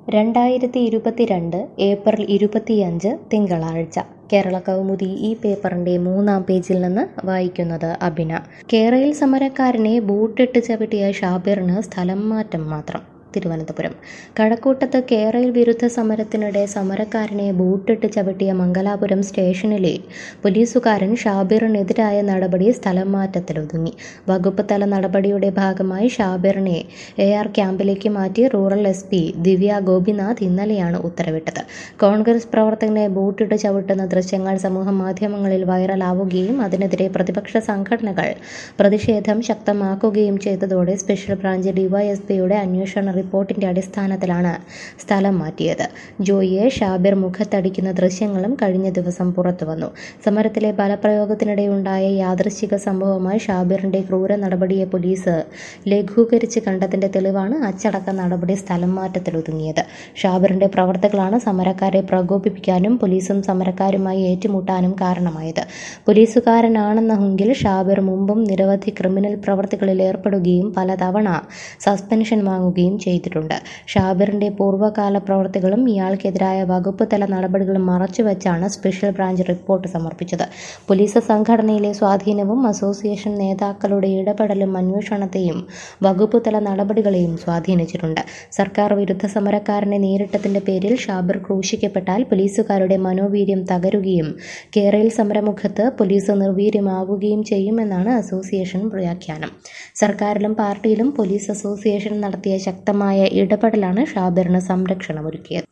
രണ്ടായിരത്തി ഇരുപത്തിരണ്ട് ഏപ്രിൽ ഇരുപത്തിയഞ്ച് തിങ്കളാഴ്ച കേരള കൗമുദി ഈ പേപ്പറിന്റെ മൂന്നാം പേജിൽ നിന്ന് വായിക്കുന്നത് അബിന കേരയിൽ സമരക്കാരനെ ബൂട്ടിട്ട് ചവിട്ടിയ ഷാബിറിന് സ്ഥലം മാറ്റം മാത്രം തിരുവനന്തപുരം കഴക്കൂട്ടത്ത് കേരയിൽ വിരുദ്ധ സമരത്തിനിടെ സമരക്കാരനെ ബൂട്ടിട്ട് ചവിട്ടിയ മംഗലാപുരം സ്റ്റേഷനിലെ പോലീസുകാരൻ ഷാബിറിനെതിരായ നടപടി സ്ഥലം മാറ്റത്തിലൊതുങ്ങി വകുപ്പ് തല നടപടിയുടെ ഭാഗമായി ഷാബിറിനെ എ ആർ ക്യാമ്പിലേക്ക് മാറ്റി rural S P Divya Gopinath ഇന്നലെയാണ് ഉത്തരവിട്ടത് കോൺഗ്രസ് പ്രവർത്തകനെ ബൂട്ടിട്ട് ചവിട്ടുന്ന ദൃശ്യങ്ങൾ സമൂഹ മാധ്യമങ്ങളിൽ വൈറലാവുകയും അതിനെതിരെ പ്രതിപക്ഷ സംഘടനകൾ പ്രതിഷേധം ശക്തമാക്കുകയും ചെയ്തതോടെ സ്പെഷ്യൽ ബ്രാഞ്ച് ഡിവൈഎസ്പിയുടെ അന്വേഷണ റിപ്പോർട്ടിന്റെ അടിസ്ഥാനത്തിലാണ് സ്ഥലം മാറ്റിയത് ജോയിയെ ഷാബിർ മുഖത്തടിക്കുന്ന ദൃശ്യങ്ങളും കഴിഞ്ഞ ദിവസം പുറത്തുവന്നു സമരത്തിലെ ബലപ്രയോഗത്തിനിടെയുണ്ടായ യാദൃശ്ചിക സംഭവമായി ഷാബിറിന്റെ ക്രൂര നടപടിയെ പോലീസ് ലഘൂകരിച്ച് കണ്ടതിന്റെ തെളിവാണ് അച്ചടക്ക നടപടി സ്ഥലം മാറ്റത്തിലൊതുങ്ങിയത് ഷാബിറിന്റെ പ്രവർത്തകളാണ് സമരക്കാരെ പ്രകോപിപ്പിക്കാനും പോലീസും സമരക്കാരുമായി ഏറ്റുമുട്ടാനും കാരണമായത് പോലീസുകാരനാണെന്ന ഹുങ്കിൽ ഷാബിർ മുമ്പും നിരവധി ക്രിമിനൽ പ്രവർത്തികളിൽ ഏർപ്പെടുകയും പലതവണ സസ്പെൻഷൻ വാങ്ങുകയും ചെയ്തിട്ടുണ്ട് ഷാബിറിന്റെ പൂർവ്വകാല പ്രവർത്തികളും ഇയാൾക്കെതിരായ വകുപ്പ് തല നടപടികളും മറച്ചുവെച്ചാണ് സ്പെഷ്യൽ ബ്രാഞ്ച് റിപ്പോർട്ട് സമർപ്പിച്ചത് പോലീസ് സംഘടനയിലെ സ്വാധീനവും അസോസിയേഷൻ നേതാക്കളുടെ ഇടപെടലും അന്വേഷണത്തെയും വകുപ്പ് തല നടപടികളെയും സ്വാധീനിച്ചിട്ടുണ്ട് സർക്കാർ വിരുദ്ധ സമരക്കാരനെ നേരിട്ടതിന്റെ പേരിൽ ഷാബിർ ക്രൂശിക്കപ്പെട്ടാൽ പോലീസുകാരുടെ മനോവീര്യം തകരുകയും കേരയിൽ സമരമുഖത്ത് പോലീസ് നിർവീര്യമാകുകയും ചെയ്യുമെന്നാണ് അസോസിയേഷൻ വ്യാഖ്യാനം സർക്കാരിലും പാർട്ടിയിലും പോലീസ് അസോസിയേഷൻ നടത്തിയ ശക്തമായ ഇടപെടലാണ് ഷാബിറിന് സംരക്ഷണമൊരുക്കിയത്